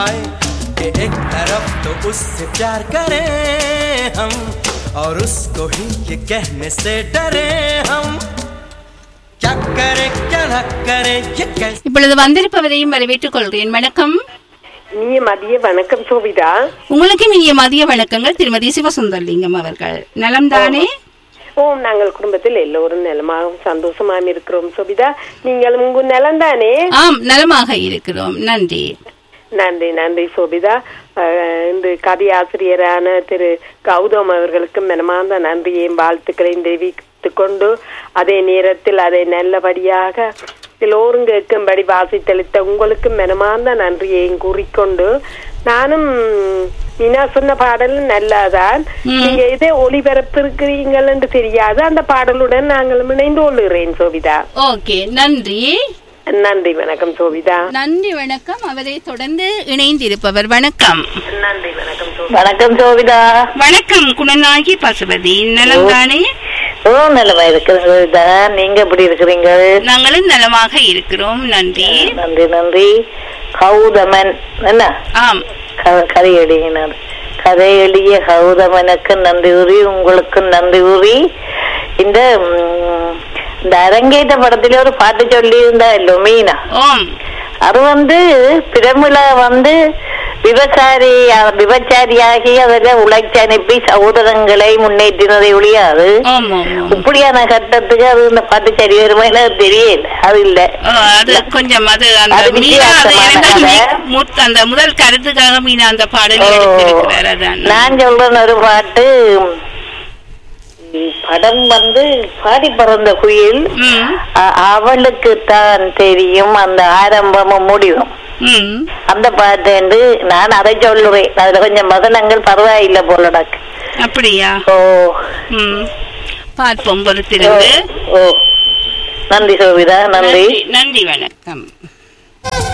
कि एक तरफ तो उससे प्यार करें हम और उसको ही ये कहने से डरे हम क्या करें क्या ना करें ये कैसे இப்பொழுது வந்திருப்பவரையும் வரவேற்றுக் கொள்கிறேன் வணக்கம் இனிய மதிய வணக்கம் சோபிதா உங்களுக்கும் இனிய மதிய வணக்கங்கள் திருமதி சிவசுந்தர்லிங்கம் அவர்கள் நலம்தானே ஓம் நாங்கள் குடும்பத்தில் எல்லோரும் நலமாகவும் சந்தோஷமாகவும் இருக்கிறோம் சோபிதா நீங்கள் உங்க நலம் தானே ஆம் நலமாக இருக்கிறோம் நன்றி நன்றி நன்றி சோபிதா அஹ், இந்த கதையாசிரியரான திரு கௌதம் அவர்களுக்கும் மனமார்ந்த நன்றியையும் வாழ்த்துக்களையும் தெரிவித்துக் கொண்டு அதே நேரத்தில் அதை நல்லபடியாக எல்லோரும் கேட்கும்படி வாசித்தளித்த உங்களுக்கும் மனமார்ந்த நன்றியையும் கூறிக்கொண்டு நானும் மீனா சொன்ன பாடல் நல்லதான் நீங்க இதே ஒளிபரப்பிருக்கிறீங்கள் என்று தெரியாது அந்த பாடலுடன் நாங்கள் இணைந்து கொள்ளுகிறேன் சோபிதா ஓகே நன்றி நன்றி வணக்கம் சோபிதா நன்றி வணக்கம் அவரை தொடர்ந்து இணைந்திருப்பவர் வணக்கம் நன்றி வணக்கம் சோபிதா வணக்கம் சோபிதா வணக்கம் குணநாயகி பசுபதி நலம்தானே ஓ நல்லமா இருக்கிறேன் சோபிதா நீங்க எப்படி இருக்கிறீங்க நாங்களும் நலமாக இருக்கிறோம் நன்றி நன்றி நன்றி கௌதமன் என்ன ஆம் க- கதை எழுதினார் கதை எழுதிய கௌதமனுக்கு நன்றி கூறி உங்களுக்கு நன்றி கூறி இந்த ம், இந்த அரங்கேற்ற படத்திலே ஒரு பாட்டு சொல்லி இருந்தா மீனா ஓம் அது வந்து பிரமிளா வந்து விபச்சாரி விபச்சாரியாகி அதில் உழைச்சி அனுப்பி சகோதரங்களை முன்னேற்றினதை ஒழியாது ஓம் ஓம் ஓம் இப்படியான கட்டத்துக்கு அது இந்த பாட்டு சரி வருமா எனக்கு தெரியல அது இல்ல ஓ, அது கொஞ்சம் அது அந்த அது மீனா அது வித்தியாசமான இரண்டாம் கதை. மீ- முத்- அந்த முதல் கருத்துக்காக மீனா அந்த பாடல் ஓ, எடுத்திருக்கிறார் அதான் நான் சொல்றேன் ஒரு பாட்டு படம் வந்து பாடி பிறந்த குயில் ம் அ- அவளுக்கு தான் தெரியும் அந்த ஆரம்பமும் முடிவும் ம் அந்த பாட்டு வந்து நான் அதை சொல்லுவேன் அதுல கொஞ்சம் வசனங்கள் பரவாயில்லை போலடாக்கு அப்படியா ஓ ம் பார்ப்போம் பொறுத்திருந்து ஓ நன்றி சோபிதா நன்றி நன்றி நன்றி வணக்கம்